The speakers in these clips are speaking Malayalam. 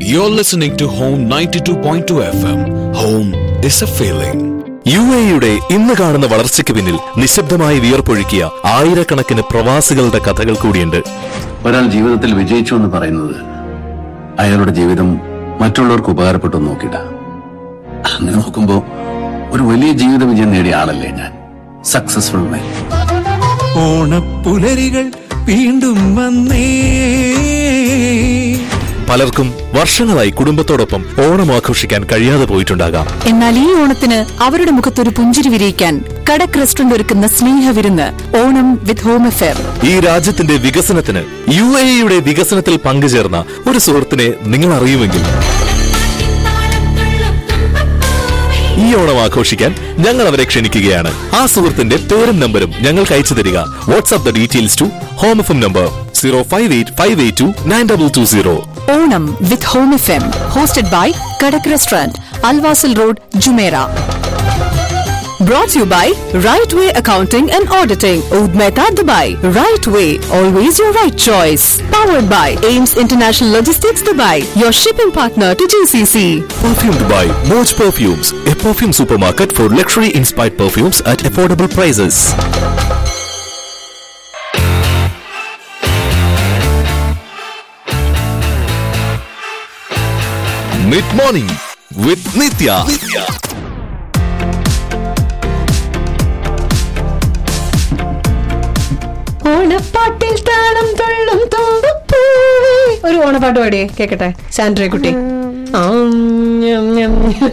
You're listening to Home 92.2 FM. Home is a feeling. U എയുടെ ഇന്ന് കാണുന്ന വളർച്ചയ്ക്ക് പിന്നിൽ നിശബ്ദമായി വിയർപ്പൊഴുക്കിയ ആയിരക്കണക്കിന് പ്രവാസികളുടെ കഥകൾ കൂടിയുണ്ട് ഒരാൾ ജീവിതത്തിൽ വിജയിച്ചു എന്ന് പറയുന്നത് അയാളുടെ ജീവിതം മറ്റുള്ളവർക്ക് ഉപകാരപ്പെട്ടു എന്ന് നോക്കിയിട്ട അങ്ങനെ നോക്കുമ്പോ ഒരു വലിയ ജീവിത വിജയം നേടിയ ആളല്ലേ ഞാൻ സക്സസ്ഫുൾ മാൻ ഓണപ്പുലരികൾ വീണ്ടും വന്നേ പലർക്കും വർഷങ്ങളായി കുടുംബത്തോടൊപ്പം ഓണം ആഘോഷിക്കാൻ കഴിയാതെ പോയിട്ടുണ്ടാകാം എന്നാൽ ഈ ഓണത്തിന് അവരുടെ മുഖത്തൊരു പുഞ്ചിരി വിരിയിക്കാൻ കടക് റെസ്റ്റോറന്റ് ഒരുക്കുന്ന സ്നേഹവിരുന്ന് ഓണം വിത്ത് ഹോം അഫെയർ ഈ രാജ്യത്തിന്റെ വികസനത്തിന് യു എയുടെ വികസനത്തിൽ പങ്കുചേർന്ന ഒരു സുഹൃത്തിനെ നിങ്ങൾ അറിയുമെങ്കിൽ ഈ ഓണം ആഘോഷിക്കാൻ ഞങ്ങൾ അവരെ ക്ഷണിക്കുകയാണ് ആ സുഹൃത്തിന്റെ പേരും നമ്പരും ഞങ്ങൾക്ക് അയച്ചു തരിക WhatsApp the details to home F M number zero five eight five eight two nine double two zero Onam with home F M hosted by Kadak restaurant Al Wasl road Jumeirah Brought to you by Right Way Accounting and Auditing, Oud Mehta, Dubai. Right Way, always your right choice. Powered by Ames International Logistics, Dubai, your shipping partner to GCC. Perfumed by Moj Perfumes, a perfume supermarket for luxury inspired perfumes at affordable prices. Mid morning with Nitya. ഓണപ്പാട്ടിൽ താളം തുള്ളും തുമ്പപ്പൂവേ. ഒരു ഓണപ്പാട്ട് പാടിയേ കേക്കട്ടെ സാൻഡ്രേ കുട്ടി ആ, ഞം, ഞം.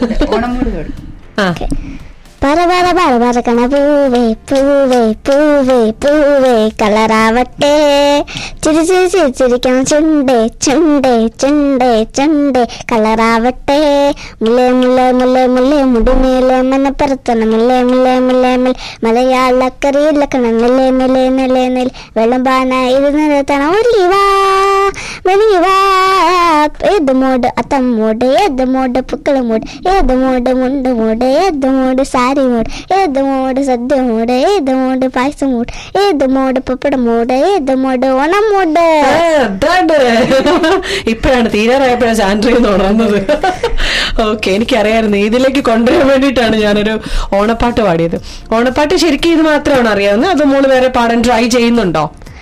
ആ പറ പറ പറ പറക്കണ പൂവേ പൂവേ പൂവേ പൂവേ കളറാവട്ടെ ചിരി ചിരി ചിരി ചിരിക്കണം ചുണ്ടേ ചുണ്ടേ ചുണ്ടേ ചുണ്ടേ കളറാവട്ടെ മുല്ലേ മുല്ലേ മുല്ലേ മുല്ലേ മുടിമേലെ മനപ്പുറത്തണം മുല്ലേ മുല്ലേ മുല്ലേ മുല്ലേ മലയാളക്കറിയിലക്കണം നെല്ലേ നെല്ലേ നെല്ലേ നെൽ വിളമ്പാന ഇരുന്നിടത്തണം ഒരു വാ വെളിയ വാ ഏത് മോഡ് അത്തം മോഡ് ഏത് മോഡ് പുക്കള മോഡ് ഏത് മോഡ് മുണ്ട് മോഡ് ഏത് മോഡ് സാരി മോഡ് ഏത് മോഡ് സദ്യ മോഡ് ഏത് മോഡ് പായസം മോഡ് ഏത് മോഡ് പപ്പട മോഡ് ഏത് മോഡ് ഓണം മോഡ് ആ, അതാണ് ഇപ്പോഴാണ് തീരാറായപ്പോഴാണ് സാൻഡ്രി എന്ന് ഉണർന്നത് ഓക്കെ എനിക്കറിയായിരുന്നു ഇതിലേക്ക് കൊണ്ടുവരാൻ വേണ്ടിയിട്ടാണ് ഞാനൊരു ഓണപ്പാട്ട് പാടിയത് ഓണപ്പാട്ട് ശരിക്കും ഇത് മാത്രമാണ് അറിയാവുന്നത് അത് മോള് വേറെ പാടാൻ ട്രൈ ചെയ്യുന്നുണ്ടോ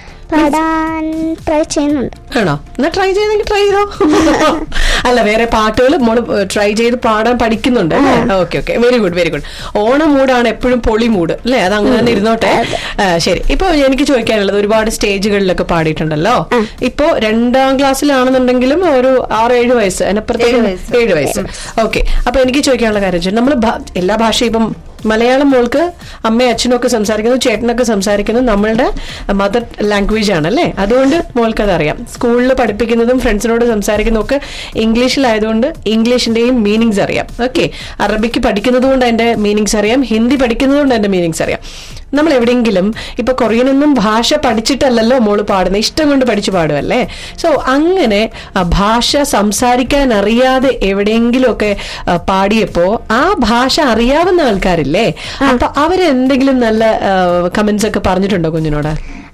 പാടാൻ ട്രൈ ചെയ്യുന്നുണ്ട് ആണോ എന്നാ ട്രൈ ചെയ്തെങ്കിൽ ട്രൈ ചെയ്തോ അല്ല വേറെ പാട്ടുകൾ മോള് ട്രൈ ചെയ്ത് പാടാൻ പഠിക്കുന്നുണ്ട് okay okay very good very good Onam മൂടാണ് എപ്പോഴും പൊളി മൂഡ് അല്ലേ അത് അങ്ങനെ തന്നെ ഇരുന്നോട്ടെ ആ, ശരി ഇപ്പൊ എനിക്ക് ചോദിക്കാനുള്ളത് ഒരുപാട് സ്റ്റേജുകളിലൊക്കെ പാടിയിട്ടുണ്ടല്ലോ ഇപ്പോ രണ്ടാം ക്ലാസ്സിലാണെന്നുണ്ടെങ്കിലും ഒരു ആറ് ഏഴ് വയസ്സ് അതിനപ്പുറത്തേക്ക് ഏഴ് വയസ്സ് ഓക്കെ അപ്പൊ എനിക്ക് ചോദിക്കാനുള്ള കാര്യം വെച്ചാൽ നമ്മൾ എല്ലാ ഭാഷയും ഇപ്പം മലയാളം മോൾക്ക് അമ്മയും അച്ഛനും ഒക്കെ സംസാരിക്കുന്നു ചേട്ടനൊക്കെ സംസാരിക്കുന്നു നമ്മളുടെ മദർ ലാംഗ്വേജ് ആണ് അല്ലേ അതുകൊണ്ട് മോൾക്ക് അതറിയാം സ്കൂളിൽ പഠിപ്പിക്കുന്നതും ഫ്രണ്ട്സിനോട് സംസാരിക്കുന്നതും ഒക്കെ ഇംഗ്ലീഷിലായതുകൊണ്ട് ഇംഗ്ലീഷിന്റെയും മീനിങ്സ് അറിയാം ഓക്കെ അറബിക്ക് പഠിക്കുന്നത് കൊണ്ട് അതിന്റെ മീനിങ്സ് അറിയാം ഹിന്ദി പഠിക്കുന്നത് കൊണ്ട് അതിന്റെ മീനിങ്സ് അറിയാം നമ്മൾ എവിടെയെങ്കിലും ഇപ്പൊ കൊറിയനൊന്നും ഭാഷ പഠിച്ചിട്ടല്ലല്ലോ മോള് പാടുന്നത് ഇഷ്ടം കൊണ്ട് പഠിച്ചു പാടുമല്ലേ സോ അങ്ങനെ ആ, ഭാഷ സംസാരിക്കാൻ അറിയാതെ എവിടെയെങ്കിലുമൊക്കെ ആ, പാടിയപ്പോ ആ ഭാഷ അറിയാവുന്ന ആൾക്കാരില്ലേ അപ്പൊ അവരെന്തെങ്കിലും നല്ല കമന്റ്സ് ഒക്കെ പറഞ്ഞിട്ടുണ്ടോ കുഞ്ഞിനോട്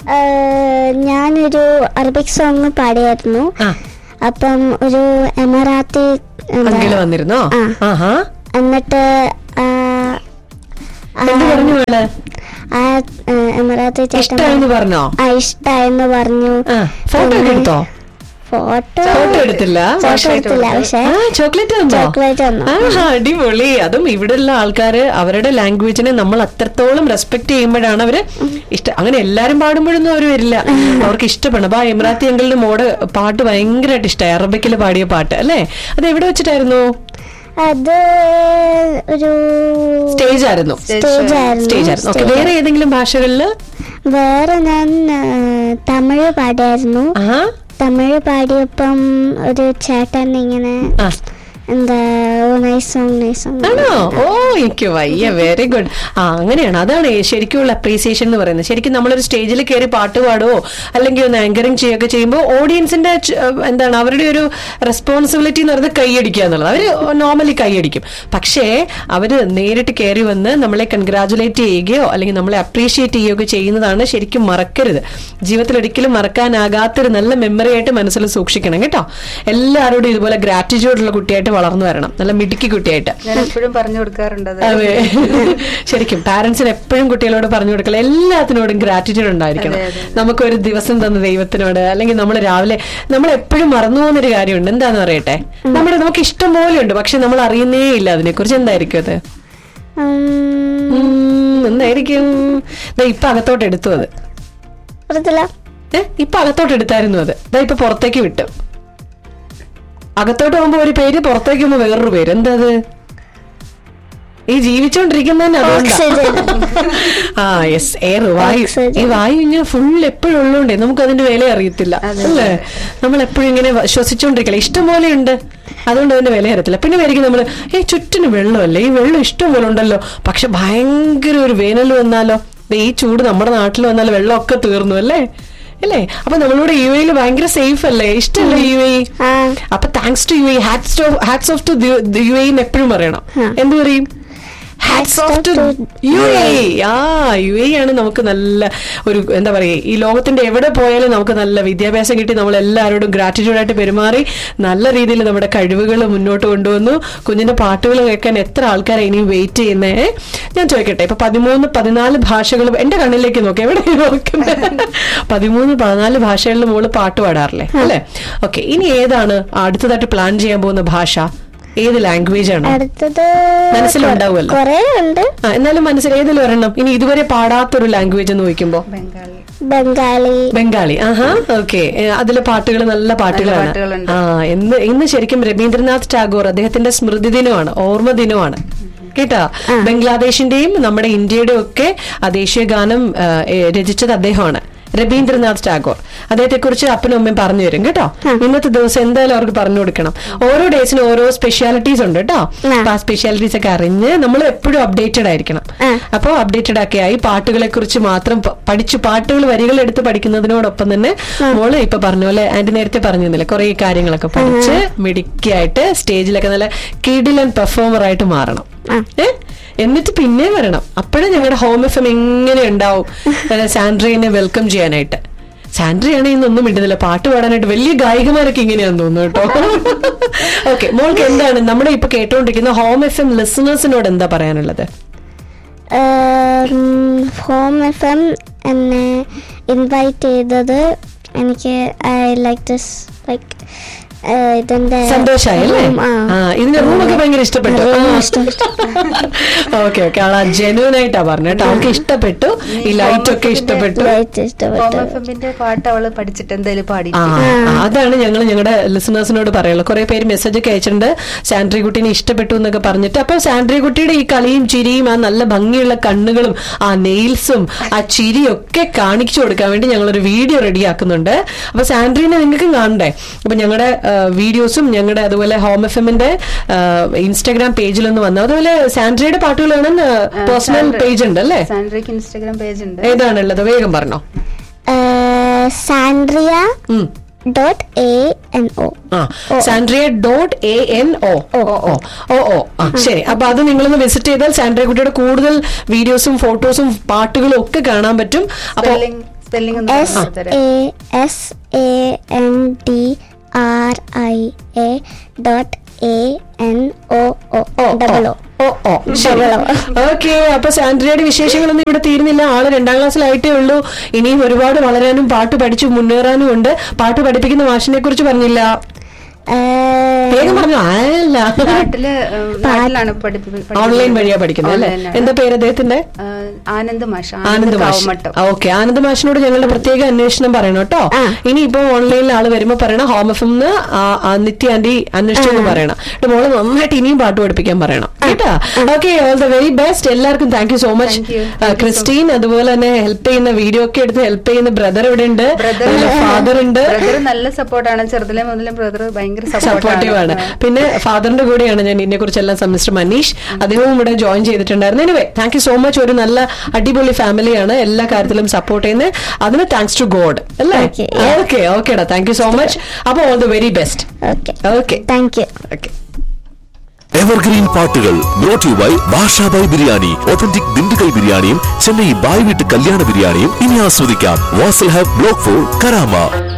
ഏഹ്, ഞാനൊരു അറബിക് സോങ് പാടിയായിരുന്നു ആ. അപ്പം ഒരു എമറാത്തി എന്താ, അങ്കിള് വന്നിരുന്നോ ആ. ആഹാ എന്നിട്ട് ആ, ആ, എന്ത് പറഞ്ഞു മോള് ആ ഏഹ്, എമറാത്തി ചേട്ടൻ ഇഷ്ടായെന്ന് പറഞ്ഞോ ആ ഇഷ്ടായെന്ന് പറഞ്ഞു ആ ഫോട്ടോ ഒക്കെ എടുത്തോ ഫോട്ടോ ഫോട്ടോ എടുത്തില്ല ഫോട്ടോ എടുത്തില്ല പക്ഷെ ആ ചോക്ലേറ്റ് തന്നോ ചോക്ലേറ്റ് തന്നു. ആഹാ, അടിപൊളി അതും ഇവിടെയുള്ള ആൾക്കാര് അവരുടെ ലാംഗ്വേജിനെ നമ്മൾ അത്രത്തോളം റെസ്പെക്ട് ചെയ്യുമ്പോഴാണ് അവര് ഇഷ്ടം അങ്ങനെ എല്ലാരും പാടുമ്പോഴൊന്നും അവര് വരില്ല അവർക്ക് ഇഷ്ടപ്പെടണം അപ്പൊ ആ ഇമ്രാത്തി അങ്കിളിന്റെ മോഡ് പാട്ട് ഭയങ്കരമായിട്ട് ഇഷ്ടമായി അറബിക്കിൽ പാടിയ പാട്ട് അല്ലേ അത് എവിടെ വെച്ചിട്ടായിരുന്നു അത് ഒരു സ്റ്റേജ് ആയിരുന്നു സ്റ്റേജ് ആയിരുന്നു സ്റ്റേജ് ആയിരുന്നു ഓക്കെ സ്റ്റേജ് വേറെ ഏതെങ്കിലും ഭാഷകളില് വേറെ ഞാൻ ഏഹ്, തമിഴ് പാടിയായിരുന്നു ആഹാ തമിഴ് പാടിയപ്പം ഒരു ചേട്ടൻ ഇങ്ങനെ ആ എന്താ നൈസ് സോങ് നൈസ് സോങ് ആണോ ഓ എനിക്ക് വയ്യ വെരി ഗുഡ് ആ അങ്ങനെയാണ് അതാണ് ശരിക്കുള്ള അപ്രീസിയേഷൻ എന്ന് പറയുന്നത് ശരിക്കും നമ്മളൊരു സ്റ്റേജിൽ കയറി പാട്ട് പാടുവോ അല്ലെങ്കിൽ ഒന്ന് ആങ്കറിങ് ചെയ്യുകയൊക്കെ ചെയ്യുമ്പോൾ ഓഡിയൻസിന്റെ ച്- എന്താണ് അവരുടെ ഒരു റെസ്പോൺസിബിലിറ്റി എന്ന് പറയുന്നത് കൈയടിക്കുക എന്നുള്ളത് അവര് നോർമലി കൈയടിക്കും പക്ഷേ അവര് നേരിട്ട് കയറി വന്ന് നമ്മളെ കൺഗ്രാചുലേറ്റ് ചെയ്യുകയോ അല്ലെങ്കിൽ നമ്മളെ അപ്രീഷിയേറ്റ് ചെയ്യുകയോ ചെയ്യുന്നതാണ് ശരിക്കും മറക്കരുത് ജീവിതത്തിൽ ഒരിക്കലും മറക്കാനാകാത്തൊരു നല്ല മെമ്മറി ആയിട്ട് മനസ്സിൽ സൂക്ഷിക്കണം കേട്ടോ എല്ലാവരോടും ഇതുപോലെ ഗ്രാറ്റിറ്റ്യൂഡുള്ള കുട്ടിയായിട്ട് വളർന്നു വരണം നല്ല മിടുക്കി കുട്ടിയായിട്ട് ഞാൻ എപ്പോഴും പറഞ്ഞു കൊടുക്കാറുണ്ട് അത്. അതെ ശരിക്കും പാരന്റ്സിന് എപ്പോഴും കുട്ടികളോട് പറഞ്ഞു കൊടുക്കല എല്ലാത്തിനോടും ഗ്രാറ്റിറ്റ്യൂഡ് ഉണ്ടായിരിക്കണം നമുക്കൊരു ദിവസം തന്ന ദൈവത്തിനോട് അല്ലെങ്കിൽ നമ്മൾ രാവിലെ നമ്മൾ എപ്പോഴും മറന്നു പോകുന്നൊരു കാര്യമുണ്ട് എന്താന്ന് പറയട്ടെ നമ്മുടെ നമുക്ക് ഇഷ്ടം പോലെ ഉണ്ട് പക്ഷെ നമ്മൾ അറിയുന്നേ ഇല്ല അതിനെ കുറിച്ച് എന്തായിരിക്കും അത് ഉം, എന്തായിരിക്കും ദാ ഇപ്പൊ അകത്തോട്ട് എടുത്തു അത് അറിയത്തില്ല ഏ ഇപ്പൊ അകത്തോട്ട് എടുത്തായിരുന്നു അത് ഇതാ ഇപ്പൊ പുറത്തേക്ക് വിട്ടു അകത്തോട്ട് പോകുമ്പോ ഒരു പേര് പുറത്തേക്ക് പോകുമ്പോ വേറൊരു പേര് എന്താ അത് ഈ ജീവിച്ചോണ്ടിരിക്കുന്നതന്നെ അതുകൊണ്ടാ ആ യെസ് എയർ വായു Oxygen. ഈ വായു ഇങ്ങനെ ഫുൾ എപ്പോഴും ഉള്ളതുകൊണ്ടേ നമുക്ക് അതിന്റെ വില അറിയത്തില്ല അല്ലേ നമ്മൾ എപ്പോഴും ഇങ്ങനെ വ- ശ്വസിച്ചോണ്ടിരിക്കല ഇഷ്ടം പോലെ ഉണ്ട് അതുകൊണ്ട് അതിന്റെ വില അറിയത്തില്ല പിന്നെ വരികയും നമ്മള് ഏ ചുറ്റിന് വെള്ളമല്ലേ ഈ വെള്ളം ഇഷ്ടം പോലെ ഉണ്ടല്ലോ പക്ഷെ ഭയങ്കര ഒരു വേനൽ വന്നാലോ ദേ ഈ ചൂട് നമ്മുടെ നാട്ടിൽ വന്നാലോ വെള്ളമൊക്കെ തീർന്നു അല്ലേ അല്ലേ അപ്പൊ നമ്മളോട് യു എയിൽ ഭയങ്കര സേഫ് അല്ലേ ഇഷ്ടമല്ലേ യു എ ആ. അപ്പൊ thanks to U A hats off hats off to U A എപ്പോഴും പറയണം എന്ത് പറയും hats off to U A ആ യു എ ആണ് നമുക്ക് നല്ല ഒരു എന്താ പറയുക ഈ ലോകത്തിന്റെ എവിടെ പോയാലും നമുക്ക് നല്ല വിദ്യാഭ്യാസം കിട്ടി നമ്മൾ എല്ലാവരോടും ഗ്രാറ്റിറ്റ്യൂഡായിട്ട് പെരുമാറി നല്ല രീതിയിൽ നമ്മുടെ കഴിവുകൾ മുന്നോട്ട് കൊണ്ടുവന്നു കുഞ്ഞിന്റെ പാട്ടുകൾ കേൾക്കാൻ എത്ര ആൾക്കാരെ ഇനിയും വെയിറ്റ് ചെയ്യുന്നേ ഞാൻ ചോദിക്കട്ടെ ഇപ്പൊ പതിമൂന്ന് പതിനാല് ഭാഷകൾ എന്റെ കണ്ണിലേക്ക് നോക്കി എവിടെ നോക്കുന്നത് പതിമൂന്ന് പതിനാല് ഭാഷകളിൽ മോള് പാട്ട് പാടാറില്ലേ അല്ലെ ഓക്കെ ഇനി ഏതാണ് അടുത്തതായിട്ട് പ്ലാൻ ചെയ്യാൻ പോകുന്ന ഭാഷ ഏത് ലാംഗ്വേജ് ആണ് അടുത്തത് മനസ്സിലുണ്ടാവുമല്ലോ. കൊറേ ഉണ്ട് ആ, എന്നാലും മനസ്സിൽ ഏതിലും ഒരെണ്ണം ഇനി ഇതുവരെ പാടാത്തൊരു ലാംഗ്വേജ് എന്ന് നോക്കുമ്പോ ബംഗാളി ബംഗാളി ബംഗാളി ആഹാ ഓക്കെ അതിലെ പാട്ടുകൾ നല്ല പാട്ടുകളാണ് പാട്ടുകളുണ്ട്. ആ ഇന്ന് ഇന്ന് ശരിക്കും രവീന്ദ്രനാഥ് ടാഗോർ അദ്ദേഹത്തിന്റെ സ്മൃതി ദിനമാണ് ഓർമ്മ ദിനമാണ് കേട്ടാ ബംഗ്ലാദേശിന്റെയും നമ്മുടെ ഇന്ത്യയുടെയും ഒക്കെ ആ ദേശീയ ഗാനം ആ, ഏ, രചിച്ചത് അദ്ദേഹമാണ് രവീന്ദ്രനാഥ് ടാഗോർ അദ്ദേഹത്തെ കുറിച്ച് അപ്പനും അമ്മയും പറഞ്ഞു തരും കേട്ടോ ഇന്നത്തെ ദിവസം എന്തായാലും അവർക്ക് പറഞ്ഞു കൊടുക്കണം ഓരോ ഡേയ്സിനും ഓരോ സ്പെഷ്യാലിറ്റീസ് ഉണ്ട് കേട്ടോ അപ്പൊ ആ സ്പെഷ്യാലിറ്റീസ് ഒക്കെ അറിഞ്ഞ് നമ്മൾ എപ്പോഴും അപ്ഡേറ്റഡ് ആയിരിക്കണം അപ്പോൾ അപ്ഡേറ്റഡ് ഒക്കെ ആയി പാട്ടുകളെ കുറിച്ച് മാത്രം പ- പഠിച്ചു പാട്ടുകൾ വരികൾ എടുത്ത് പഠിക്കുന്നതിനോടൊപ്പം തന്നെ മോള് ഇപ്പൊ പറഞ്ഞ പോലെ ആന്റി നേരത്തെ പറഞ്ഞിരുന്നില്ല കുറെ കാര്യങ്ങളൊക്കെ പഠിച്ച് മിടുക്കിയായിട്ട് സ്റ്റേജിലൊക്കെ നല്ല കിടിലൻ പെർഫോമർ ആയിട്ട് മാറണം ഏ എന്നിട്ട് പിന്നെ വരണം അപ്പോഴും ഞങ്ങളുടെ ഹോം എഫ് എം എങ്ങനെ ഉണ്ടാവും ഏ, സാൻഡ്രീനെ വെൽക്കം ചെയ്യാനായിട്ട് സാൻഡ്രിയാണ് ഇന്നൊന്നും മിണ്ടുന്നില്ല പാട്ട് പാടാനായിട്ട് വലിയ ഗായികമാരൊക്കെ ഇങ്ങനെയാന്ന് തോന്നുന്നു കേട്ടോ ഓക്കെ മോൾക്ക് എന്താണ് നമ്മുടെ ഇപ്പൊ കേട്ടോണ്ടിരിക്കുന്ന ഹോം എഫ് എം ലിസണേഴ്സിനോട് എന്താ പറയാനുള്ളത് ഹോം എഫ് എം എന്നെ ഇൻവൈറ്റ് ചെയ്തത് എനിക്ക് ഐ ലൈക്ക് ദിസ് ലൈക്ക് ഇതിന്റെ സന്തോഷായി അല്ലേ room, ആ. ആ ഇതിന്റെ റൂമൊക്കെ ഭയങ്കര ഇഷ്ടപ്പെട്ടു Room ഇഷ്ടം, ഇഷ്ടം. ഓക്കെ ഓക്കെ ആളാ ജെന്യൂൻ ആയിട്ടാ പറഞ്ഞു കേട്ടോ അവൾക്ക് ഇഷ്ടപ്പെട്ടു ഈ ലൈറ്റ് ഒക്കെ ഇഷ്ടപ്പെട്ടു Light ഇഷ്ടപ്പെട്ടു ഹോം എഫിന്റെ പാട്ട് അവള് പഠിച്ചിട്ട് എന്തായാലും പാടി ആ ആ, അതാണ് ഞങ്ങൾ ഞങ്ങളുടെ ലിസണേഴ്സിനോട് പറയുള്ളത് കുറെ പേര് മെസ്സേജ് ഒക്കെ അയച്ചിട്ടുണ്ട് സാൻഡ്രി കുട്ടീനെ ഇഷ്ടപ്പെട്ടു എന്നൊക്കെ പറഞ്ഞിട്ട് അപ്പൊ സാൻഡ്രി കുട്ടിയുടെ ഈ കളിയും ചിരിയും ആ നല്ല ഭംഗിയുള്ള കണ്ണുകളും ആ നെയിൽസും ആ ചിരിയും ഒക്കെ കാണിച്ചു കൊടുക്കാൻ വേണ്ടി ഞങ്ങൾ ഒരു വീഡിയോ റെഡിയാക്കുന്നുണ്ട് അപ്പൊ സാൻഡ്രീനെ നിങ്ങൾക്കും കാണണ്ടേ അപ്പൊ ഞങ്ങളുടെ വീഡിയോസും ഞങ്ങളുടെ അതുപോലെ ഹോം എഫ് എമ്മിന്റെ ഇൻസ്റ്റാഗ്രാം പേജിലൊന്ന് വന്നു അതുപോലെ സാൻഡ്രിയുടെ പാട്ടുകൾ കാണാൻ പേഴ്സണൽ പേജ് ഉണ്ട് അല്ലേ സാൻഡ്രയ്ക്ക് ഇൻസ്റ്റാഗ്രാം പേജ് ഉണ്ട് ഏതാണുള്ളത് വേഗം പറഞ്ഞോ സാൻഡ്രിയ ഉം ഡോട്ട് എ എൻ ഒ ആ Sandria dot A N O ഓ ഓ ഓ ഓ ആ ശരി അപ്പൊ അത് നിങ്ങളൊന്ന് വിസിറ്റ് ചെയ്താൽ സാൻഡ്രിയ കുട്ടിയുടെ കൂടുതൽ വീഡിയോസും ഫോട്ടോസും പാട്ടുകളും ഒക്കെ കാണാൻ പറ്റും അപ്പൊ സ്പെല്ലിംഗ് സ്പെല്ലിംഗ് ഒന്ന് എസ് പറഞ്ഞു തരാം A S A N D R I A dot A N O O double O ഓ ഓ ശരി ഓക്കെ അപ്പൊ സാൻഡ്രിയയുടെ വിശേഷങ്ങളൊന്നും ഇവിടെ തീരുന്നില്ല ആള് രണ്ടാം ക്ലാസ്സിലായിട്ടേ ഉള്ളൂ ഇനിയും ഒരുപാട് വളരാനും പാട്ട് പഠിച്ചു മുന്നേറാനും ഉണ്ട് പാട്ട് പഠിപ്പിക്കുന്ന മാഷിനെ കുറിച്ച് പറഞ്ഞില്ല വേഗം പറഞ്ഞു അല്ല നാട്ടില് ഉം, നാട്ടിലാണ് പഠിപ്പി- ഓൺലൈൻ വഴിയാ പഠിക്കുന്നത് അല്ലേ Online ആണ്. എന്താ പേര് അദ്ദേഹത്തിന്റെ ആ, ആനന്ദ് മാഷ് ആനന്ദ് മാഷ് കാവമട്ടം ഓക്കെ ആനന്ദ് മാഷിനോട് ഞങ്ങളുടെ പ്രത്യേക അന്വേഷണം പറയണം കേട്ടോ ഇനി ഇപ്പൊ ഓൺലൈനിൽ ആള് വരുമ്പോ പറയണം ഹോം എഫ് എന്ന് നിത്യ ആന്റി അന്വേഷിച്ചു പറയണം എന്നിട്ട് മോള് നന്നായിട്ട് ഇനിയും പാട്ട് പഠിപ്പിക്കാൻ പറയണം കേട്ടാ okay all the very best എല്ലാവർക്കും thank you so much Thank you. Thank you so Christine അതുപോലെ തന്നെ ഹെൽപ്പ് ചെയ്യുന്ന വീഡിയോ ഒക്കെ എടുത്ത് ഹെൽപ്പ് ചെയ്യുന്ന ബ്രദർ ഇവിടെ ഉണ്ട് ബ്രദർ ഫാദർ ഉണ്ട് ബ്രദർ നല്ല സപ്പോർട്ടാണ് ചെറുതിലെ മുതലേ ബ്രദർ ഭയങ്കര ഭയങ്കര സപ്പോർട്ടീവ് ആണ് പിന്നെ ഫാദറിന്റെ കൂടെയാണ് ഞാൻ ഇതിനെ കുറിച്ചെല്ലാം മിസ്റ്റർ മനീഷ് അദ്ദേഹവും ഇവിടെ ജോയിൻ ചെയ്തിട്ടുണ്ടായിരുന്നു anyway thank you so much ഒരു നല്ല അടിപൊളി ഫാമിലിയാണ് എല്ലാ കാര്യത്തിലും സപ്പോർട്ട് ചെയ്യുന്നത് അതിന് താങ്ക്സ് ടു ഗോഡ് അല്ലേ Okay, yeah. ഓക്കെ ഓക്കേടാ താങ്ക് യു സോ മച്ച് അപ്പൊ all the very best okay okay thank you okay evergreen പാട്ടുകൾ brought you by Bashabhai biryani authentic Dindigul ബിരിയാണിയും ചെന്നൈ ബായ് വീട്ട് കല്യാണ ബിരിയാണിയും ഇനി ആസ്വദിക്കാം Wasl hub block four Karama